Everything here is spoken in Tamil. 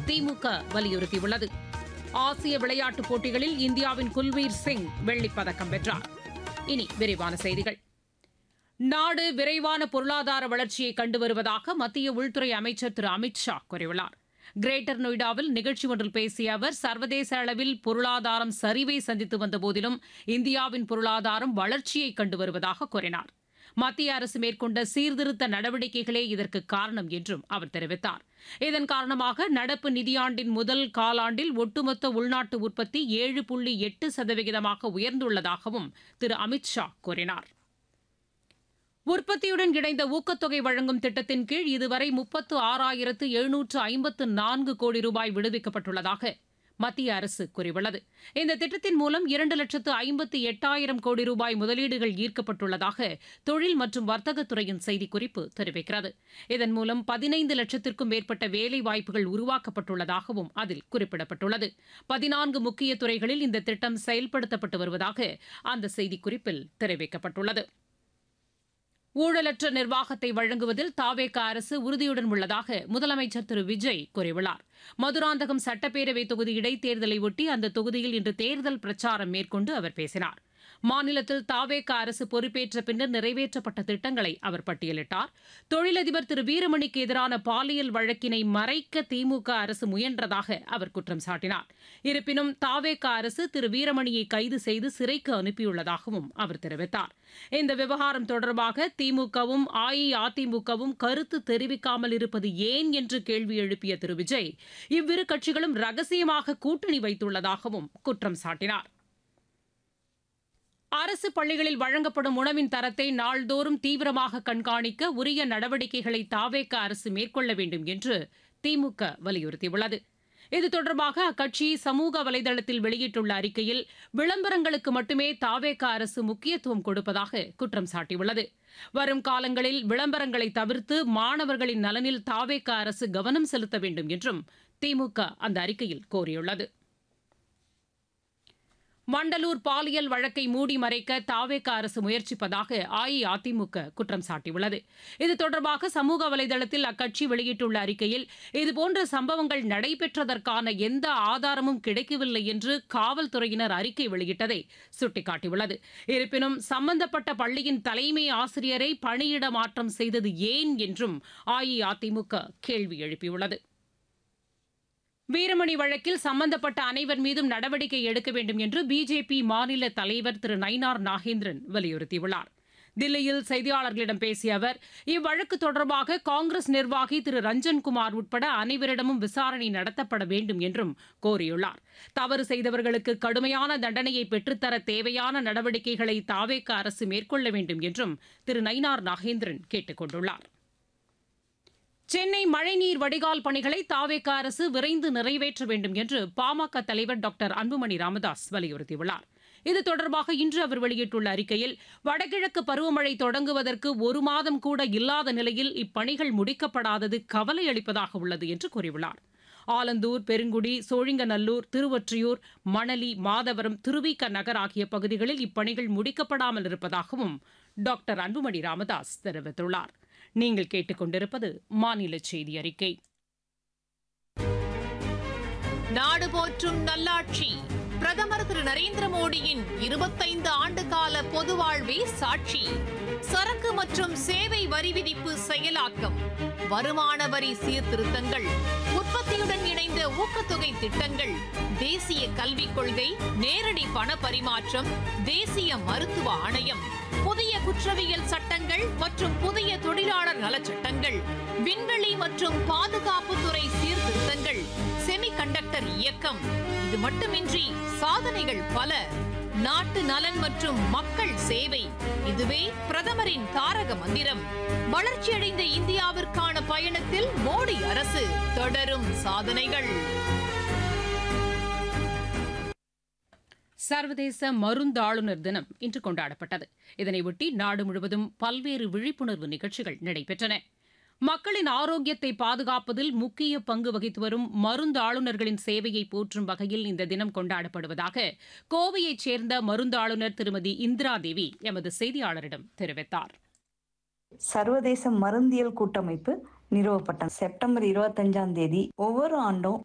திமுக வலியுறுத்தியுள்ளது ஆசிய விளையாட்டுப் போட்டிகளில் இந்தியாவின் குல்வீர் சிங் வெள்ளிப் பதக்கம் வென்றார் இனி விரிவான செய்திகள் நாடு விரைவான பொருளாதார வளர்ச்சியை கண்டு வருவதாக மத்திய உள்துறை அமைச்சர் திரு அமித் ஷா கூறியுள்ளார் கிரேட்டர் நொய்டாவில் நிகழ்ச்சி ஒன்றில் பேசிய அவர் சர்வதேச அளவில் பொருளாதாரம் சரிவை சந்தித்து வந்த போதிலும் இந்தியாவின் பொருளாதாரம் வளர்ச்சியை கண்டு வருவதாக கூறினார் மத்திய அரசு மேற்கொண்ட சீர்திருத்த நடவடிக்கைகளே இதற்கு காரணம் என்றும் அவர் தெரிவித்தார் இதன் காரணமாக நடப்பு நிதியாண்டின் முதல் காலாண்டில் ஒட்டுமொத்த உள்நாட்டு உற்பத்தி ஏழு புள்ளி எட்டு சதவிகிதமாக உயர்ந்துள்ளதாகவும் திரு அமித் ஷா கூறினார் உற்பத்தியுடன் இணைந்த ஊக்கத்தொகை வழங்கும் திட்டத்தின் கீழ் இதுவரை முப்பத்து ஆறாயிரத்து எழுநூற்று ஐம்பத்து நான்கு கோடி ரூபாய் விடுவிக்கப்பட்டுள்ளதாக மத்திய அரசு கூறியுள்ளது இந்த திட்டத்தின் மூலம் இரண்டு லட்சத்து ஐம்பத்தி எட்டாயிரம் கோடி ரூபாய் முதலீடுகள் ஈர்க்கப்பட்டுள்ளதாக தொழில் மற்றும் வர்த்தகத்துறையின் செய்திக்குறிப்பு தெரிவிக்கிறது இதன் மூலம் பதினைந்து லட்சத்திற்கும் மேற்பட்ட வேலை வாய்ப்புகள் உருவாக்கப்பட்டுள்ளதாகவும் அதில் குறிப்பிடப்பட்டுள்ளது பதினான்கு முக்கிய துறைகளில் இந்த திட்டம் செயல்படுத்தப்பட்டு வருவதாக அந்த செய்திக்குறிப்பில் தெரிவிக்கப்பட்டுள்ளது ஊழலற்ற நிர்வாகத்தை வழங்குவதில் தாவேக அரசு உறுதியுடன் உள்ளதாக முதலமைச்சர் திரு விஜய் கூறியுள்ளார் மதுராந்தகம் சட்டப்பேரவை தொகுதி இடைத்தேர்தலை ஒட்டி அந்த தொகுதியில் இன்று தேர்தல் பிரச்சாரம் மேற்கொண்டு அவர் பேசினார் மாநிலத்தில் தாவேக அரசு பொறுப்பேற்ற பின்னர் நிறைவேற்றப்பட்ட திட்டங்களை அவர் பட்டியலிட்டார் தொழிலதிபர் திரு வீரமணிக்கு எதிரான பாலியல் வழக்கினை மறைக்க திமுக அரசு முயன்றதாக அவர் குற்றம் சாட்டினார் இருப்பினும் தாவேக அரசு திரு வீரமணியை கைது செய்து சிறைக்கு அனுப்பியுள்ளதாகவும் அவர் தெரிவித்தார் இந்த விவகாரம் தொடர்பாக திமுகவும் அஇஅதிமுகவும் கருத்து தெரிவிக்காமல் இருப்பது ஏன் என்று கேள்வி எழுப்பிய திரு விஜய் இவ்விரு கட்சிகளும் ரகசியமாக கூட்டணி வைத்துள்ளதாகவும் குற்றம் சாட்டினார் அரசு பள்ளிகளில் வழங்கப்படும் உணவின் தரத்தை நாள்தோறும் தீவிரமாக கண்காணிக்க உரிய நடவடிக்கைகளை தாவேக அரசு மேற்கொள்ள வேண்டும் என்று திமுக வலியுறுத்தியுள்ளது இது தொடர்பாக அக்கட்சி சமூக வலைதளத்தில் வெளியிட்டுள்ள அறிக்கையில் விளம்பரங்களுக்கு மட்டுமே தாவேக அரசு முக்கியத்துவம் கொடுப்பதாக குற்றம் சாட்டியுள்ளது வரும் காலங்களில் விளம்பரங்களை தவிர்த்து மாணவர்களின் நலனில் தாவேக அரசு கவனம் செலுத்த வேண்டும் என்றும் திமுக அந்த அறிக்கையில் கோரியுள்ளது வண்டலூர் பாலியல் வழக்கை மூடி மறைக்க தாவேக அரசு முயற்சிப்பதாக அஇஅதிமுக குற்றம் சாட்டியுள்ளது இது தொடர்பாக சமூக வலைதளத்தில் அக்கட்சி வெளியிட்டுள்ள அறிக்கையில் இதுபோன்ற சம்பவங்கள் நடைபெற்றதற்கான எந்த ஆதாரமும் கிடைக்கவில்லை என்று காவல்துறையினர் அறிக்கை வெளியிட்டதை சுட்டிக்காட்டியுள்ளது இருப்பினும் சம்பந்தப்பட்ட பள்ளியின் தலைமை ஆசிரியரை பணியிட மாற்றம் செய்தது ஏன் என்றும் அஇஅதிமுக கேள்வி எழுப்பியுள்ளது வீரமணி வழக்கில் சம்பந்தப்பட்ட அனைவர் மீதும் நடவடிக்கை எடுக்க வேண்டும் என்று பிஜேபி மாநில தலைவர் திரு நயினார் நாகேந்திரன் வலியுறுத்தியுள்ளார் தில்லியில் செய்தியாளர்களிடம் பேசிய அவர் இவ்வழக்கு தொடர்பாக காங்கிரஸ் நிர்வாகி திரு ரஞ்சன்குமார் உட்பட அனைவரிடமும் விசாரணை நடத்தப்பட வேண்டும் என்றும் கோரியுள்ளார் தவறு செய்தவர்களுக்கு கடுமையான தண்டனையை பெற்றுத்தர தேவையான நடவடிக்கைகளை தாவேக்க அரசு மேற்கொள்ள வேண்டும் என்றும் திரு நயினார் நாகேந்திரன் கேட்டுக் கொண்டுள்ளார் சென்னை மழைநீர் வடிகால் பணிகளை தாவேக அரசு விரைந்து நிறைவேற்ற வேண்டும் என்று பாமக தலைவர் டாக்டர் அன்புமணி ராமதாஸ் வலியுறுத்தியுள்ளார் இது தொடர்பாக இன்று அவர் வெளியிட்டுள்ள அறிக்கையில் வடகிழக்கு பருவமழை தொடங்குவதற்கு ஒரு மாதம் கூட இல்லாத நிலையில் இப்பணிகள் முடிக்கப்படாதது கவலை அளிப்பதாக உள்ளது என்று கூறியுள்ளார் ஆலந்தூர் பெருங்குடி சோழிங்கநல்லூர் திருவொற்றியூர் மணலி மாதவரம் திருவிக நகர் ஆகிய பகுதிகளில் இப்பணிகள் முடிக்கப்படாமல் இருப்பதாகவும் டாக்டர் அன்புமணி ராமதாஸ் தெரிவித்துள்ளார் நீங்கள் கேட்டுக்கொண்டிருப்பது மாநில செய்தி அறிக்கை நாடு போற்றும் நல்லாட்சி பிரதமர் திரு நரேந்திர மோடியின் இருபத்தைந்து ஆண்டு கால பொது வாழ்வே சாட்சி சரக்கு மற்றும் சேவை வரி விதிப்பு செயலாக்கம் வருமான வரி சீர்திருத்தங்கள் உற்பத்தியுடன் இணைந்த ஊக்கத்தொகை திட்டங்கள் தேசிய கல்விக் கொள்கை நேரடி பண பரிமாற்றம் தேசிய மருத்துவ ஆணையம் புதிய குற்றவியல் சட்டங்கள் மற்றும் புதிய தொழிலாளர் நலச் சட்டங்கள் விண்வெளி மற்றும் பாதுகாப்புத்துறை சீர்திருத்தங்கள் செமிகண்டக்டர் இயக்கம் இது மட்டுமின்றி சாதனைகள் பல நாட்டு நலன் மற்றும் மக்கள் சேவை இதுவே பிரதமரின் தாரக மந்திரம் வளர்ச்சியடைந்த இந்தியாவிற்கான பயணத்தில் மோடி அரசு தொடரும் சாதனைகள் சர்வதேச மருந்தாளுநர் தினம் இன்று கொண்டாடப்பட்டது இதனையொட்டி நாடு முழுவதும் பல்வேறு விழிப்புணர்வு நிகழ்ச்சிகள் நடைபெற்றன மக்களின் ஆரோக்கியத்தை பாதுகாப்பதில் முக்கிய பங்கு வகித்து வரும் மருந்தாளுநர்களின் சேவையை போற்றும் வகையில் இந்த தினம் கொண்டாடப்படுவதாக கோவையைச் சேர்ந்த மருந்தாளுநர் திருமதி இந்திரா தேவி எமது செய்தியாளரிடம் தெரிவித்தார் சர்வதேச மருந்தியல் கூட்டமைப்பு நிறுவப்பட்ட செப்டம்பர் இருபத்தஞ்சாம் தேதி ஒவ்வொரு ஆண்டும்